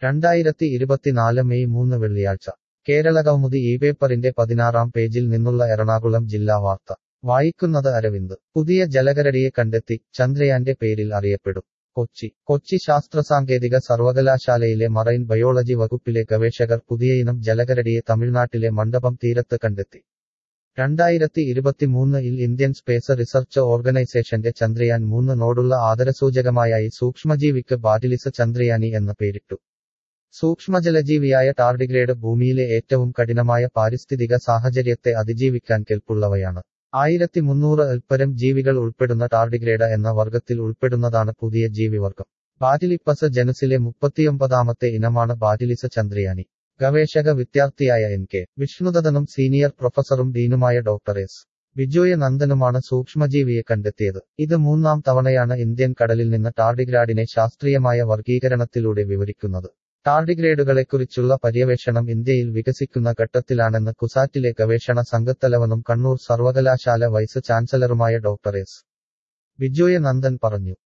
രണ്ടായിരത്തി ഇരുപത്തിനാല് മെയ് മൂന്ന് വെള്ളിയാഴ്ച കേരളകൗമുദി ഈ പേപ്പറിന്റെ പതിനാറാം പേജിൽ നിന്നുള്ള എറണാകുളം ജില്ലാ വാർത്ത വായിക്കുന്നത് അരവിന്ദ് പുതിയ ജലകരടിയെ കണ്ടെത്തി ചന്ദ്രയാന്റെ പേരിൽ അറിയപ്പെടും കൊച്ചി കൊച്ചി ശാസ്ത്രസാങ്കേതിക സർവകലാശാലയിലെ മറൈൻ ബയോളജി വകുപ്പിലെ ഗവേഷകർ പുതിയയിനം ജലകരടിയെ തമിഴ്നാട്ടിലെ മണ്ഡപം തീരത്ത് കണ്ടെത്തി രണ്ടായിരത്തി ഇരുപത്തിമൂന്നിൽ ഇന്ത്യൻ സ്പേസ് റിസർച്ച് ഓർഗനൈസേഷന്റെ ചന്ദ്രയാൻ മൂന്ന് നോടുള്ള ആദരസൂചകമായായി സൂക്ഷ്മജീവിക്ക് ബാറ്റിലിസ് ചന്ദ്രയാനി എന്ന് പേരിട്ടു സൂക്ഷ്മജലജീവിയായ ടാർഡിഗ്രേഡ് ഭൂമിയിലെ ഏറ്റവും കഠിനമായ പാരിസ്ഥിതിക സാഹചര്യത്തെ അതിജീവിക്കാൻ കെൽപ്പുള്ളവയാണ് ആയിരത്തി മുന്നൂറ് അൽപ്പരം ജീവികൾ ഉൾപ്പെടുന്ന ടാർഡിഗ്രേഡ എന്ന വർഗത്തിൽ ഉൾപ്പെടുന്നതാണ് പുതിയ ജീവിവർഗം ബാറ്റിലിപ്പസ് ജനുസിലെ മുപ്പത്തിയൊമ്പതാമത്തെ ഇനമാണ് ബാറ്റിലിസ് ചന്ദ്രയാനി ഗവേഷക വിദ്യാർത്ഥിയായ എൻ കെ വിഷ്ണുദത്തനും സീനിയർ പ്രൊഫസറും ഡീനുമായ ഡോക്ടർ എസ് ബിജോയ നന്ദനുമാണ് സൂക്ഷ്മജീവിയെ കണ്ടെത്തിയത് ഇത് മൂന്നാം തവണയാണ് ഇന്ത്യൻ കടലിൽ നിന്ന് ടാർഡിഗ്രാഡിനെ ശാസ്ത്രീയമായ വർഗീകരണത്തിലൂടെ വിവരിക്കുന്നത് ടാർഡിഗ്രേഡുകളെക്കുറിച്ചുള്ള പര്യവേഷണം ഇന്ത്യയിൽ വികസിക്കുന്ന ഘട്ടത്തിലാണെന്ന് കുസാറ്റിലെ ഗവേഷണ സംഘത്തലവനും കണ്ണൂർ സർവകലാശാല വൈസ് ചാൻസലറുമായ ഡോക്ടർ എസ് ബിജോയ നന്ദൻ പറഞ്ഞു